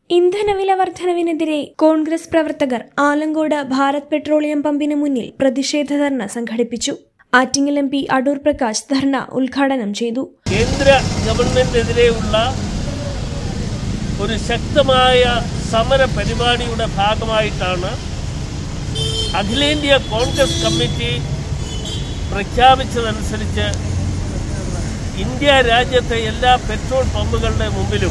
ഇന്ധനവില വർധനവിനെതിരെ കോൺഗ്രസ് പ്രവർത്തകർ ആലങ്കോട് ഭാരത് പെട്രോളിയം പമ്പിന് മുന്നിൽ പ്രതിഷേധ ധർണ സംഘടിപ്പിച്ചു ആറ്റിങ്ങൽ എം പി അടൂർ പ്രകാശ് ധർണ ഉദ്ഘാടനം ചെയ്തു കേന്ദ്ര ഗവൺമെന്റിനെതിരെയുള്ള ഒരു ശക്തമായ സമര പരിപാടിയുടെ ഭാഗമായിട്ടാണ് അഖിലേന്ത്യാ കോൺഗ്രസ് കമ്മിറ്റി പ്രഖ്യാപിച്ചതനുസരിച്ച് ഇന്ത്യ രാജ്യത്തെ എല്ലാ പെട്രോൾ പമ്പുകളുടെ മുമ്പിലും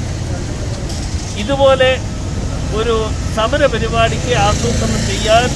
ഇതുപോലെ ഒരു സമര പരിപാടിക്ക് ആസൂത്രണം ചെയ്യാൻ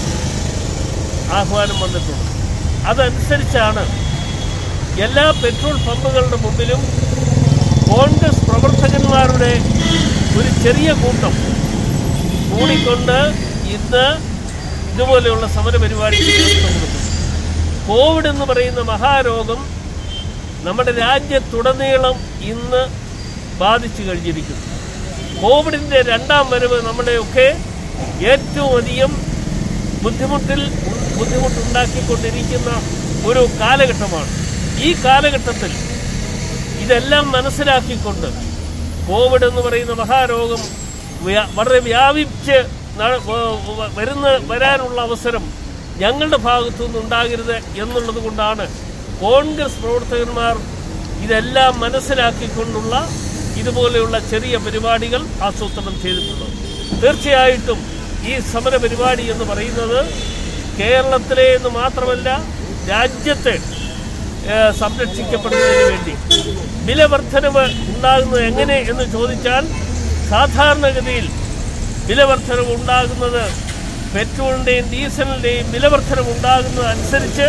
ആഹ്വാനം വന്നിട്ടുണ്ട് അതനുസരിച്ചാണ് എല്ലാ പെട്രോൾ പമ്പുകളുടെ മുമ്പിലും കോൺഗ്രസ് പ്രവർത്തകന്മാരുടെ ഒരു ചെറിയ കൂട്ടം കൂടിക്കൊണ്ട് ഇന്ന് ഇതുപോലെയുള്ള സമര പരിപാടിക്ക് നേതൃത്വം കൊടുക്കും കോവിഡ് എന്ന് പറയുന്ന മഹാരോഗം നമ്മുടെ രാജ്യത്തുടനീളം ഇന്ന് ബാധിച്ചു കഴിഞ്ഞിരിക്കുന്നു കോവിഡിൻ്റെ രണ്ടാം വരവ് നമ്മുടെയൊക്കെ ഏറ്റവും അധികം ബുദ്ധിമുട്ടിൽ ബുദ്ധിമുട്ടുണ്ടാക്കിക്കൊണ്ടിരിക്കുന്ന ഒരു കാലഘട്ടമാണ് ഈ കാലഘട്ടത്തിൽ ഇതെല്ലാം മനസ്സിലാക്കിക്കൊണ്ട് കോവിഡ് എന്ന് പറയുന്ന മഹാരോഗം വ്യാ- വളരെ വ്യാപിച്ച് ന- വ- വ- വരുന്ന വരാനുള്ള അവസരം ഞങ്ങളുടെ ഭാഗത്തു നിന്നുണ്ടാകരുത് എന്നുള്ളത് കൊണ്ടാണ് കോൺഗ്രസ് പ്രവർത്തകന്മാർ ഇതെല്ലാം മനസ്സിലാക്കിക്കൊണ്ടുള്ള ഇതുപോലെയുള്ള ചെറിയ പരിപാടികൾ ആസൂത്രണം ചെയ്തിട്ടുള്ളത് തീർച്ചയായിട്ടും ഈ സമര പരിപാടി എന്ന് പറയുന്നത് കേരളത്തിലെ എന്ന് മാത്രമല്ല രാജ്യത്തെ ഏഹ് സംരക്ഷിക്കപ്പെടുന്നതിന് വേണ്ടി വില വർധനവ് ഉണ്ടാകുന്നത് എങ്ങനെ എന്ന് ചോദിച്ചാൽ സാധാരണഗതിയിൽ വില വർധനവ് ഉണ്ടാകുന്നത് പെട്രോളിൻ്റെയും ഡീസലിൻ്റെയും വില വർധനവ് ഉണ്ടാകുന്നത് അനുസരിച്ച്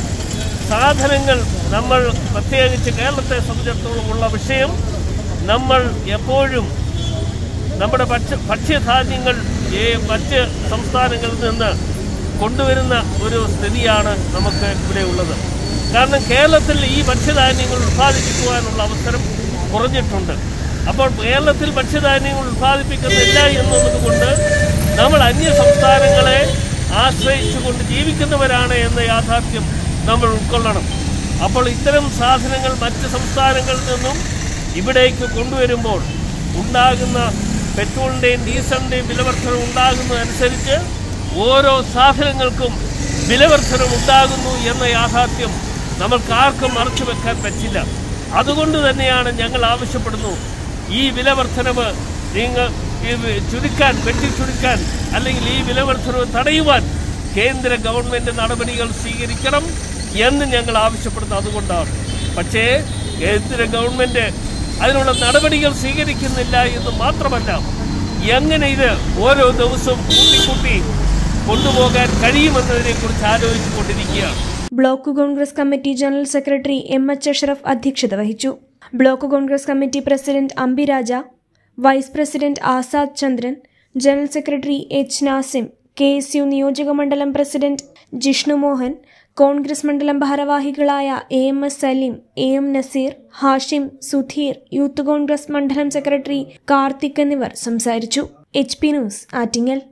സാധനങ്ങൾ നമ്മൾ പ്രത്യേകിച്ച് കേരളത്തെ സംബന്ധിച്ചിടത്തോളം ഉള്ള വിഷയം നമ്മൾ എപ്പോഴും നമ്മുടെ ഭക്ഷ്യ ഭക്ഷ്യധാന്യങ്ങൾ ഈ മറ്റ് സംസ്ഥാനങ്ങളിൽ നിന്ന് കൊണ്ടുവരുന്ന ഒരു സ്ഥിതിയാണ് നമുക്ക് ഇവിടെ ഉള്ളത് കാരണം കേരളത്തിൽ ഈ ഭക്ഷ്യധാന്യങ്ങൾ ഉത്പാദിപ്പിക്കുവാനുള്ള അവസരം കുറഞ്ഞിട്ടുണ്ട് അപ്പോൾ കേരളത്തിൽ ഭക്ഷ്യധാന്യങ്ങൾ ഉത്പാദിപ്പിക്കുന്നില്ല എന്നുള്ളത് കൊണ്ട് നമ്മൾ അന്യ സംസ്ഥാനങ്ങളെ ആശ്രയിച്ചുകൊണ്ട് ജീവിക്കുന്നവരാണ് എന്ന യാഥാർത്ഥ്യം നമ്മൾ ഉൾക്കൊള്ളണം അപ്പോൾ ഇത്തരം സാധനങ്ങൾ മറ്റ് സംസ്ഥാനങ്ങളിൽ നിന്നും ഇവിടേക്ക് കൊണ്ടുവരുമ്പോൾ ഉണ്ടാകുന്ന പെട്രോളിൻ്റെയും ഡീസലിൻ്റെയും വിലവർദ്ധനം ഉണ്ടാകുന്നതനുസരിച്ച് ഓരോ സാധനങ്ങൾക്കും വിലവർദ്ധനം ഉണ്ടാകുന്നു എന്ന യാഥാർത്ഥ്യം നമ്മൾക്ക് ആർക്കും മറച്ചു വെക്കാൻ പറ്റില്ല അതുകൊണ്ട് തന്നെയാണ് ഞങ്ങൾ ആവശ്യപ്പെടുന്നു ഈ വിലവർദ്ധനവ് നിങ്ങൾ ഈ വി- ചുരുക്കാൻ വെട്ടിച്ചുരുക്കാൻ അല്ലെങ്കിൽ ഈ വിലവർദ്ധനവ് തടയുവാൻ കേന്ദ്ര ഗവൺമെന്റ് നടപടികൾ സ്വീകരിക്കണം എന്ന് ഞങ്ങൾ ആവശ്യപ്പെടുന്നത് അതുകൊണ്ടാണ് പക്ഷേ കേന്ദ്ര ഗവൺമെന്റ് അതിനുള്ള നടപടികൾ സ്വീകരിക്കുന്നില്ല എന്ന് മാത്രമല്ല എങ്ങനെ ഇത് ഓരോ ദിവസവും കൂട്ടിക്കൂട്ടി കൊണ്ടുപോകാൻ കഴിയുമെന്നതിനെ കുറിച്ച് ആലോചിച്ചു കൊണ്ടിരിക്കുകയാണ് block Congress committee general secretary M H Ashraf അധ്യക്ഷത വഹിച്ചു block Congress committee president Ambiraja vice president Azad Chandran general secretary H Nasim K S U നിയോജക മണ്ഡലം പ്രസിഡന്റ് ജിഷ്ണു മോഹൻ കോൺഗ്രസ് മണ്ഡലം ഭാരവാഹികളായ A M S Salim A M Nazir Hashim Sudheer youth Congress മണ്ഡലം സെക്രട്ടറി കാർത്തിക് എന്നിവർ സംസാരിച്ചു എച്ച് പി ന്യൂസ് ആറ്റിങ്ങൽ